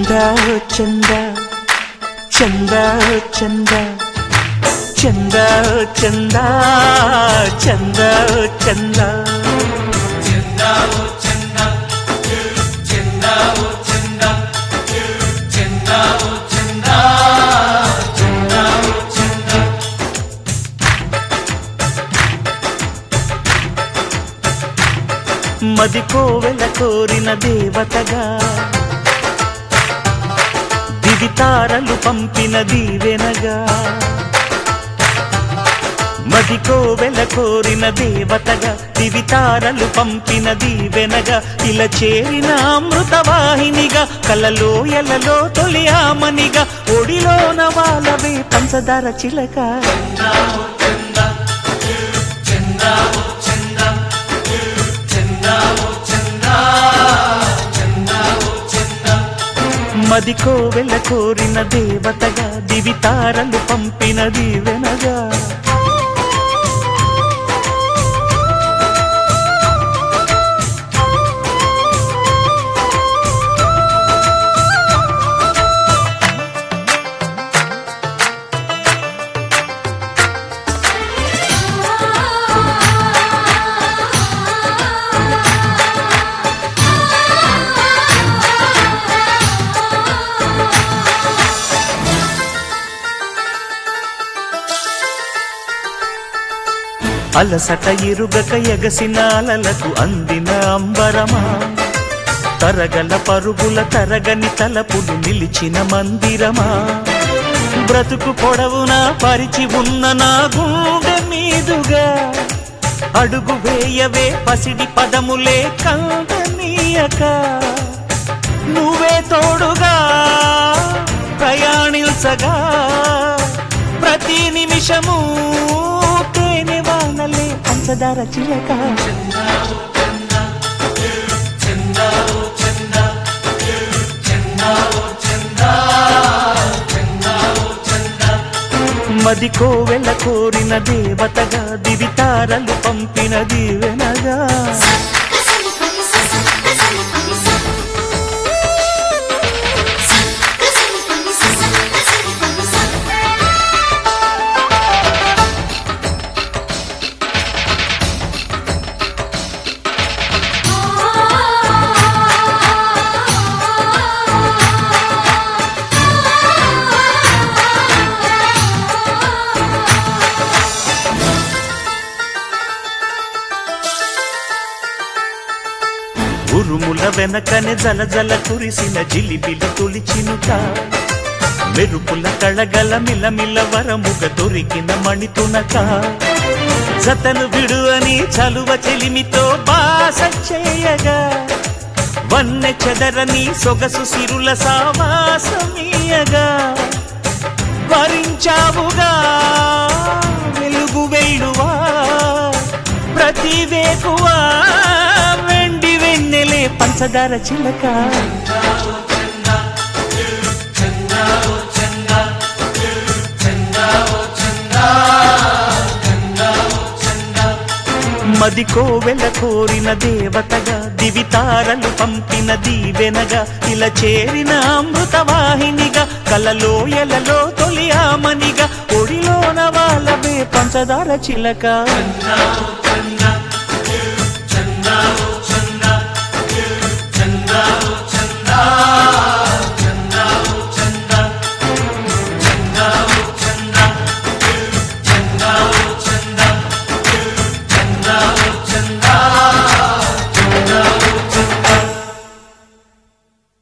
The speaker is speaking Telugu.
చంద చంద చంద చంద చంద చంద చంద చంద మది కోవెల కోరిన దేవతగా దివితారలు పంపిన దీవెనగా మది కోవెల కోరిన దేవతగా దివితారలు పంపిన దీవెనగా ఇలా చేరిన అమృతవాహినిగా కలలో ఎలలో తొలి ఆమనిగా ఒడిలోన వాళ్ళవే పంచదార చిలక మది కోవెల కోరిన దేవతగా దివితారలు పంపిన దీవెనగా అలసట ఇరుగక ఎగసిన అలలకు అందిన అంబరమా తరగల పరుగుల తరగని తలపులు నిలిచిన మందిరమా బ్రతుకు పొడవునా పరిచి ఉన్న నా గుండె మీదుగా అడుగు వేయవే పసిడి పదములే కందనీయక నువ్వే తోడుగా ప్రయాణించగా ప్రతి నిమిషము తేనె వానలే పంచదార చిలక మది కోవెల కోరిన దేవతగా దివితారలు పంపిన దీవెనగా ఉరుముల వెనకనే జల జల కురిసిన జిలిబిలి తొలిచినుట మెరుపుల కళగల మిలమిల వరముగ దొరికిన మణితునక జతను విడు అని చలువ చెలిమితో బాస చేయగా వన్నె చెదరని సొగసు సిరుల సావాసమీయగా వరించావుగా వెలుగు వెల్లువా ప్రతి వేకువా వెండి వెన్నెలే పంచదార చిలక మది కోవెల కోరిన దేవతగా దివితారలు పంపిన దీవెనగా ఇలా చేరిన అమృతవాహినిగా కలలో ఎలలో తొలి ఆమనిగా ఒడిలోన వాళ్ళవే పంచదార చిలక